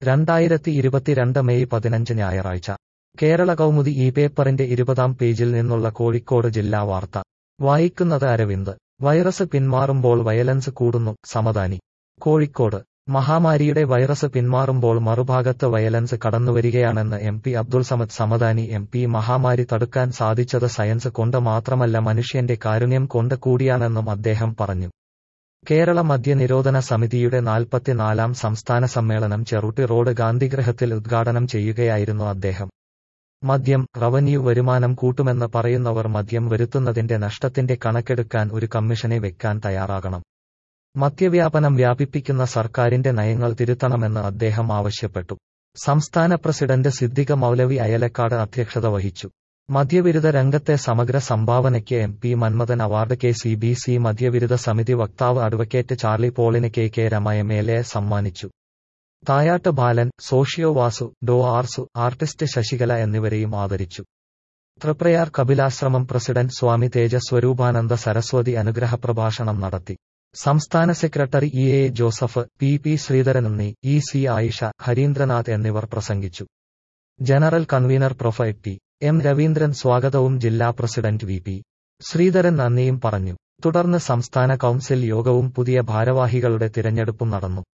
രണ്ടായിരത്തി ഇരുപത്തിരണ്ട് മെയ് പതിനഞ്ച് ഞായറാഴ്ച കേരള കൗമുദി ഈ പേപ്പറിന്റെ ഇരുപതാം പേജിൽ നിന്നുള്ള കോഴിക്കോട് ജില്ലാ വാർത്ത വായിക്കുന്നത് അരവിന്ദ് വൈറസ് പിന്മാറുമ്പോൾ വയലൻസ് കൂടുന്നു സമദാനി കോഴിക്കോട് മഹാമാരിയുടെ വൈറസ് പിന്മാറുമ്പോൾ മറുഭാഗത്ത് വയലൻസ് കടന്നുവരികയാണെന്ന് M P Abdul Samad Samadani M P മഹാമാരി തടുക്കാൻ സാധിച്ചത് സയൻസ് കൊണ്ട് മാത്രമല്ല മനുഷ്യന്റെ കാരുണ്യം കൊണ്ട് കൂടിയാണെന്നും അദ്ദേഹം പറഞ്ഞു കേരള മദ്യനിരോധന സമിതിയുടെ നാൽപ്പത്തിനാലാം സംസ്ഥാന സമ്മേളനം ചെറുട്ടി റോഡ് ഗാന്ധിഗൃഹത്തിൽ ഉദ്ഘാടനം ചെയ്യുകയായിരുന്നു അദ്ദേഹം മദ്യം റവന്യൂ വരുമാനം കൂട്ടുമെന്ന് പറയുന്നവർ മദ്യം വരുത്തുന്നതിന്റെ നഷ്ടത്തിന്റെ കണക്കെടുക്കാൻ ഒരു കമ്മീഷനെ വെക്കാൻ തയ്യാറാകണം മദ്യവ്യാപനം വ്യാപിപ്പിക്കുന്ന സർക്കാരിന്റെ നയങ്ങൾ തിരുത്തണമെന്ന് അദ്ദേഹം ആവശ്യപ്പെട്ടു സംസ്ഥാന പ്രസിഡന്റ് സിദ്ദിഖ മൗലവി അയലക്കാട് അധ്യക്ഷത വഹിച്ചു മദ്യവിരുദ്ധ രംഗത്തെ സമഗ്ര സംഭാവനയ്ക്ക് M P Manmadhan award K C B C മദ്യവിരുദ്ധ സമിതി വക്താവ് അഡ്വക്കേറ്റ് ചാർലി പോളിന് K K Rama M L A സമ്മാനിച്ചു Thayatt Balan socio Vasu Dr Arsu artist Shashikala എന്നിവരെയും ആദരിച്ചു തൃപ്രയാർ കപിലാശ്രമം പ്രസിഡന്റ് സ്വാമി തേജസ്വരൂപാനന്ദ സരസ്വതി അനുഗ്രഹ പ്രഭാഷണം നടത്തി സംസ്ഥാന secretary E A Joseph P P Sreedharanunni E C Ayisha Harindranath എന്നിവർ പ്രസംഗിച്ചു general convener prof T M Raveendran സ്വാഗതവും ജില്ലാ പ്രസിഡന്റ് വി പി ശ്രീധരൻ നന്ദിയും പറഞ്ഞു തുടർന്ന് സംസ്ഥാന കൗൺസിൽ യോഗവും പുതിയ ഭാരവാഹികളുടെ തിരഞ്ഞെടുപ്പും നടന്നു